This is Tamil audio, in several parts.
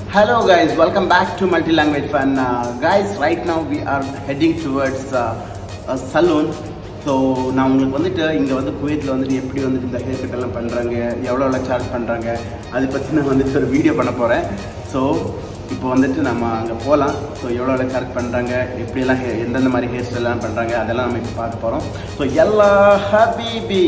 Hello guys, welcome back to Multi Language Fun. Uh, guys, right now we are heading towards uh, a saloon. So நான் உங்களுக்கு வந்துட்டு இங்கே வந்து குவைத்தில் வந்துட்டு எப்படி வந்துட்டு இந்த ஹேர் கட் எல்லாம் பண்ணுறாங்க எவ்வளோ எவ்வளோ சார்ஜ் பண்ணுறாங்க அதை பற்றி நான் வந்துட்டு ஒரு வீடியோ பண்ண போகிறேன் ஸோ இப்போ வந்துட்டு நம்ம அங்கே போகலாம் ஸோ எவ்வளோ எவ்வளோ சார்ஜ் பண்ணுறாங்க எப்படியெல்லாம் hair- எந்தெந்த மாதிரி ஹேர் ஸ்டைல்லாம் பண்ணுறாங்க அதெல்லாம் நம்ம இப்போ பார்க்க போகிறோம் ஸோ எல்லா ஹாபிபி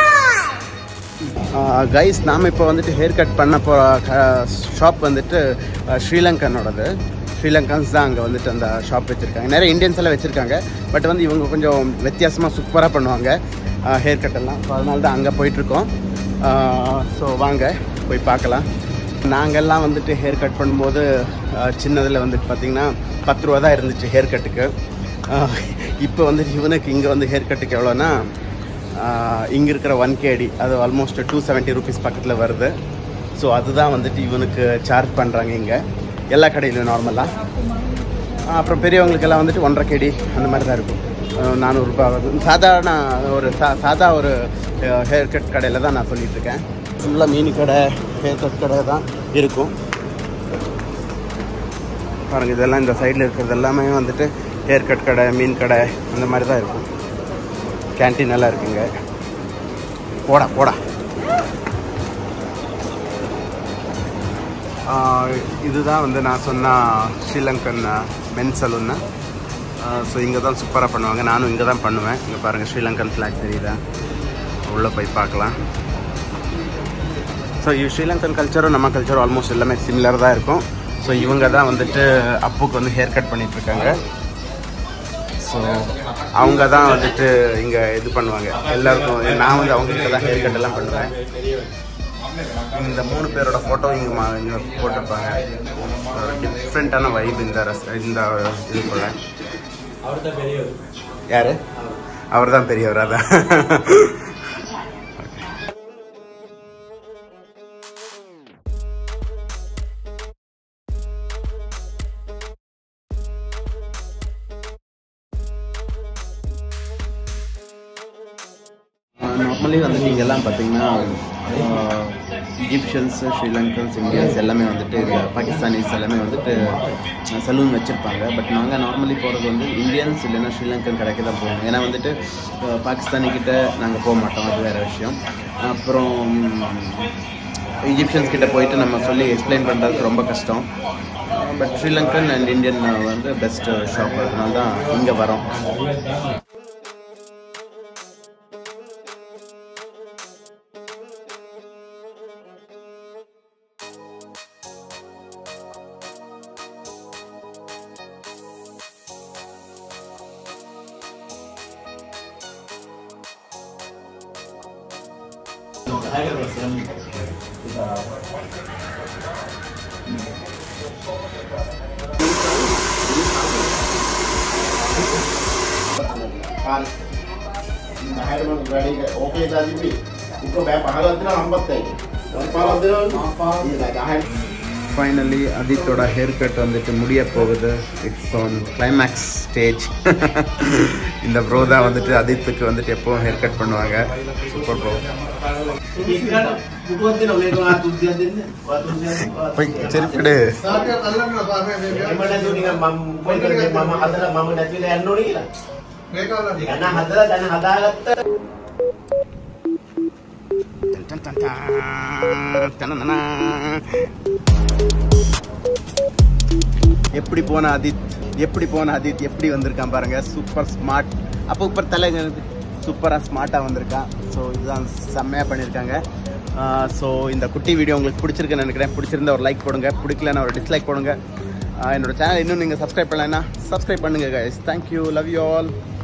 கைஸ் நாம் இப்போ வந்துட்டு ஹேர் கட் பண்ண போகிற ஷாப் வந்துட்டு அஹ், ஸ்ரீலங்கனோடது ஸ்ரீலங்கன்ஸ் தான் அங்கே வந்துட்டு அந்த ஷாப் வச்சுருக்காங்க நிறைய இந்தியன்ஸ் எல்லாம் வச்சுருக்காங்க பட் வந்து இவங்க கொஞ்சம் வித்தியாசமாக சூப்பராக பண்ணுவாங்க ஹேர் கட் எல்லாம் ஸோ அதனால தான் அங்கே போயிட்டுருக்கோம் ஸோ வாங்க போய் பார்க்கலாம் நாங்கள்லாம் வந்துட்டு ஹேர் கட் பண்ணும்போது சின்னதில் வந்துட்டு பார்த்திங்கன்னா பத்து ரூபா தான் இருந்துச்சு ஹேர் கட்டுக்கு இப்போ வந்துட்டு இவனுக்கு இங்கே வந்து ஹேர் கட்டுக்கு எவ்வளோன்னா இங்கே இருக்கிற ஒன் கேடி அது ஆல்மோஸ்ட் டூ செவன்ட்டி ருபீஸ் பக்கத்தில் வருது ஸோ அதுதான் வந்துட்டு இவனுக்கு சார்ஜ் பண்ணுறாங்க இங்கே எல்லா கடையிலும் நார்மலாக அப்புறம் பெரியவங்களுக்கெல்லாம் வந்துட்டு ஒன்றரை கேடி அந்த மாதிரி தான் இருக்கும் அஹ் நானூறுரூபா வருது சாதாரண ஒரு சா சாதா ஒரு ஹேர் கட் கடையில் தான் நான் சொல்லிட்டு இருக்கேன் ஃபுல்லாக மீன் கடை ஹேர் கட் கடை தான் இருக்கும் பாருங்கள் இதெல்லாம் இந்த சைடில் இருக்கிறது எல்லாமே வந்துட்டு ஹேர் கட் கடை மீன் கடை அந்த மாதிரி தான் இருக்கும் கேன்டீன் எல்லாம் இருக்குங்க போடா போடா ஆஹ் இதுதான் வந்து நான் சொன்ன ஸ்ரீலங்கன் மென் சலூன்னு ஸோ இங்கே தான் சூப்பராக பண்ணுவாங்க நானும் இங்கே தான் பண்ணுவேன் இங்கே பாருங்கள் ஸ்ரீலங்கன் ஃப்ளாக் தெரியுதா உள்ளே போய் பார்க்கலாம் ஸோ ஸ்ரீலங்கன் கல்ச்சரும் நம்ம கல்ச்சரும் ஆல்மோஸ்ட் எல்லாமே சிமிலர் தான் இருக்கும் ஸோ இவங்க தான் வந்துட்டு அப்புக்கு வந்து ஹேர் கட் பண்ணிகிட்ருக்காங்க ஸோ அவங்க தான் வந்துட்டு இங்கே இது பண்ணுவாங்க எல்லாருக்கும் நான் வந்து அவங்ககிட்ட தான் ஹேர் கட் எல்லாம் பண்ணுவேன் இந்த மூணு பேரோட ஃபோட்டோ இங்கே மா இங்கே போட்டிருப்பாங்க டிஃப்ரெண்ட்டான வைப் இந்த ரஸ் இந்த இதுக்குள்ள யாரு அவர் தான் பெரியவர் அதான் நார்மலி வந்துட்டு இங்கெல்லாம் பார்த்தீங்கன்னா இஜிப்ஷியன்ஸ் ஸ்ரீலங்கன்ஸ் இந்தியன்ஸ் எல்லாமே வந்துட்டு இங்க பாகிஸ்தானிஸ் எல்லாமே வந்துட்டு சலூன் வச்சுருப்பாங்க பட் நாங்கள் நார்மலி போகிறது வந்து இந்தியன்ஸ் இல்லைன்னா ஸ்ரீலங்கன் கடைக்கு தான் போவோம் ஏன்னா வந்துட்டு அஹ், பாகிஸ்தானி கிட்ட நாங்கள் போக மாட்டோம் அது வேறு விஷயம் அப்புறம் இஜிப்ஷியன்ஸ் கிட்ட போயிட்டு நம்ம சொல்லி எக்ஸ்பிளைன் பண்ணுறதுக்கு ரொம்ப கஷ்டம் பட் ஸ்ரீலங்கன் அண்ட் இந்தியன் வந்து பெஸ்ட் ஷாப் அதனால தான் இங்கே வரோம் ඕකේ ජාතිපි උක බෑ පහලක් දෙනවා හම්බත් ඇයි පහලක් දෙනවා ඊළඟ ஃபைனலி அதித்தோட ஹேர் கட் வந்துட்டு முடிய போகுது இட்ஸ் ஆன் கிளைமேக்ஸ் ஸ்டேஜ் இந்த ப்ரோ தான் வந்துட்டு அதித்துக்கு வந்துட்டு எப்பவும் ஹேர் கட் பண்ணுவாங்க சூப்பர் ப்ரோ ඉස්සරහට පුටුවක් දෙනවා මේක ඔයා තුන්සියක් දෙන්න ඔයා තුන්සියක් போய் செருப்பிடு එම නැතුව නිකන් මම මොකද කරන්නේ මම හදලා මම නැතිලා යන්න ඕනේ කියලා යන හදලා දැන් හදාගත්ත டன் டன் டன். டனனனா. எப்படி போன அதித் எப்படி போன அதித் எப்படி வந்திருக்கான் பாருங்க சூப்பர் ஸ்மார்ட் அப்போ இப்போ தலை சூப்பராக ஸ்மார்ட்டாக வந்திருக்கான் ஸோ இதுதான் செம்மையாக பண்ணியிருக்காங்க ஸோ இந்த குட்டி வீடியோ உங்களுக்கு பிடிச்சிருக்குன்னு நினைக்கிறேன் பிடிச்சிருந்தா ஒரு லைக் போடுங்க பிடிக்கலன்னா ஒரு டிஸ்லைக் போடுங்க ஆஹ் என்னோட சேனல் இன்னும் நீங்கள் சப்ஸ்கிரைப் பண்ணலைன்னா சப்ஸ்கிரைப் பண்ணுங்க guys thank you love you all